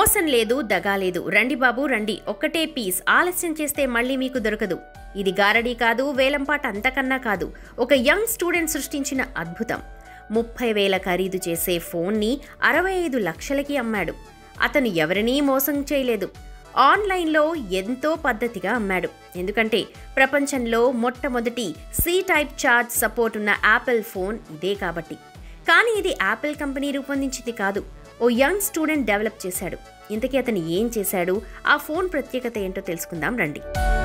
మోసం లేదు దగా లేదు రండి బాబు రండి ఒక్కటే పీస్ ఆలస్యం చేస్తే మళ్ళీ మీకు దొరకదు ఇది గారడీ కాదు వేలంపాట అంతకన్నా కాదు ఒక యంగ్ స్టూడెంట్ సృష్టించిన అద్భుతం ముప్పై వేల ఖరీదు చేసే ఫోన్ని అరవై ఐదు లక్షలకి అమ్మాడు అతను ఎవరినీ మోసం చేయలేదు ఆన్లైన్లో ఎంతో పద్ధతిగా అమ్మాడు ఎందుకంటే ప్రపంచంలో మొట్టమొదటి సి టైప్ చార్జ్ సపోర్ట్ ఉన్న యాపిల్ ఫోన్ ఇదే కాబట్టి కానీ ఇది యాపిల్ కంపెనీ రూపొందించింది కాదు ఓ యంగ్ స్టూడెంట్ డెవలప్ చేశాడు ఇంతకీ అతను ఏం చేశాడు ఆ ఫోన్ ప్రత్యేకత ఏంటో తెలుసుకుందాం రండి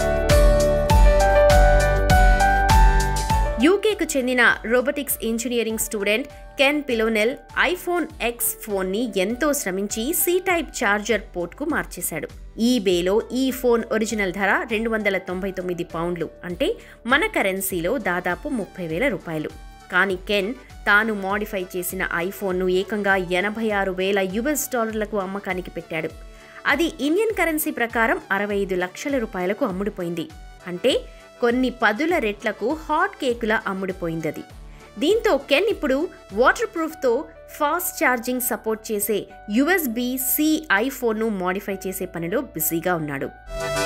యూకేకు చెందిన robotics engineering student Ken Pillonel iPhone X ఫోన్ని ఎంతో శ్రమించి సి టైప్ చార్జర్ పోర్ట్కు మార్చేశాడు ఈబేలో ఈ ఫోన్ ఒరిజినల్ ధర రెండు వందల తొంభై తొమ్మిది పౌండ్లు అంటే మన కరెన్సీలో దాదాపు ముప్పై వేల రూపాయలు కానీ కెన్ తాను మోడిఫై చేసిన ఐఫోన్ను ఏకంగా ఎనభై ఆరు వేల యుఎస్ డాలర్లకు అమ్మకానికి పెట్టాడు అది ఇండియన్ కరెన్సీ ప్రకారం అరవై ఐదు లక్షల రూపాయలకు అమ్ముడుపోయింది అంటే కొన్ని పదుల రెట్లకు హాట్ కేకులా అమ్ముడుపోయింది అది దీంతో కెన్ ఇప్పుడు వాటర్ ప్రూఫ్తో ఫాస్ట్ ఛార్జింగ్ సపోర్ట్ చేసే యుఎస్బి సి ఐఫోన్ను మోడిఫై చేసే పనిలో బిజీగా ఉన్నాడు